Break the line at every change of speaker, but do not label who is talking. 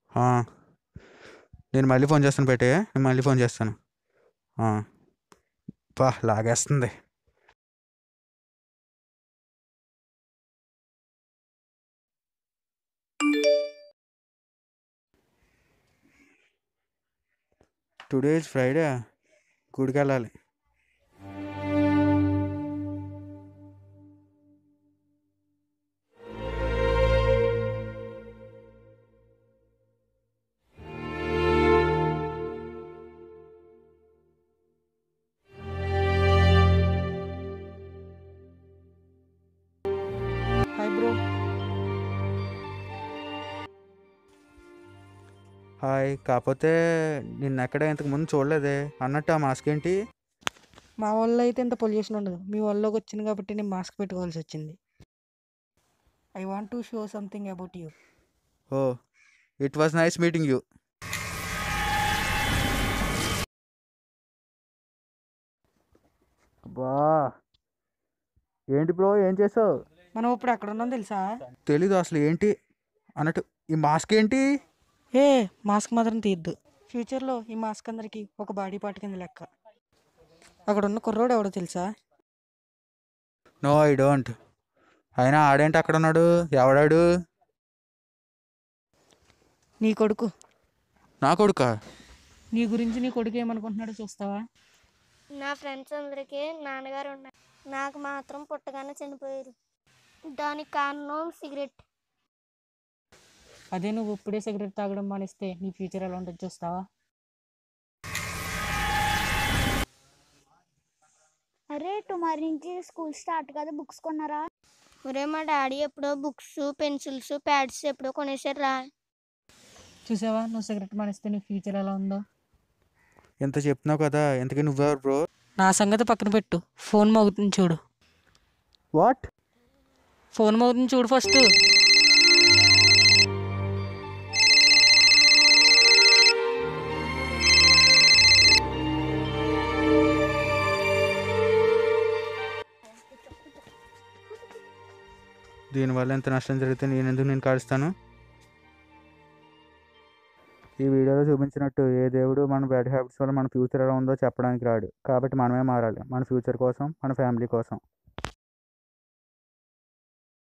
ఆ. నేను మళ్ళీ ఫోన్ చేస్తాను పెట్టే నేను మళ్ళీ ఫోన్ చేస్తాను ఆ. బా లాగేస్తుంది టుడే ఇస్ ఫ్రైడే గుడికి వెళ్ళాలి
హాయ్ బ్రో
హాయ్ కాకపోతే నిన్న ఎక్కడ ఇంతకు ముందు చూడలేదే అన్నట్టు ఆ మాస్క్ ఏంటి
మా వాళ్ళు అయితే ఇంత పొల్యూషన్ ఉండదు మీ వాళ్ళలోకి వచ్చింది కాబట్టి నేను మాస్క్ పెట్టుకోవాల్సి వచ్చింది I want to show something about you
oh it was nice meeting you బా ఏంటి బ్రో ఏం చేసావు
మనం ఇప్పుడు ఎక్కడ ఉన్నాం తెలుసా
తెలీదు అసలు ఏంటి అన్నట్టు ఈ మాస్క్ ఏంటి
ఏ మాస్క్ మాత్రం తీయద్దు ఫ్యూచర్లో ఈ మాస్క్ అందరికి ఒక బాడీ పార్ట్ కింద లెక్క అక్కడ ఉన్న కుర్రోడు ఎవడో తెలుసా
నో ఐ డోంట్ అయినా ఆడేంటి అక్కడ ఉన్నాడు ఎవడాడు
నీ కొడుకు
నా కొడుకా
నీ గురించి నీ కొడుకు ఏమనుకుంటున్నాడో చూస్తావా
నా ఫ్రెండ్స్ అందరికీ నాన్నగారు ఉన్నారు నాకు మాత్రం పుట్టగానే చనిపోయారు దానికి కారణం సిగరెట్
అదే నువ్వు ఇప్పుడే సిగరెట్ తాగడం మానేస్తే నీ ఫ్యూచర్ ఎలా ఉంటుంది చూస్తావా
అరే టుమారో నుంచి స్కూల్ స్టార్ట్ కదా బుక్స్ కొన్నారా
ఒరే మా డాడీ ఎప్పుడో బుక్స్ పెన్సిల్స్ ప్యాడ్స్ ఎప్పుడో కొనేసారు రా
చూసావా నువ్వు సిగరెట్ మానేస్తే నీ ఫ్యూచర్ ఎలా ఉందో
ఎంత చెప్తున్నావు కదా ఎంతకీ నువ్వెవరు బ్రో
నా సంగతి పక్కన పెట్టు ఫోన్ మోగుతుంది చూడు
వాట్
ఫోన్ మోగుతుంది చూడు ఫస్ట్
దీనివల్ల ఎంత నష్టం జరిగితే నేను ఎందుకు నేను కాలుస్తాను ఈ వీడియోలో చూపించినట్టు ఏ దేవుడు మన బ్యాడ్ హ్యాబిట్స్ వల్ల మన ఫ్యూచర్ ఎలా ఉందో చెప్పడానికి రాడు కాబట్టి మనమే మారాలి మన ఫ్యూచర్ కోసం మన ఫ్యామిలీ కోసం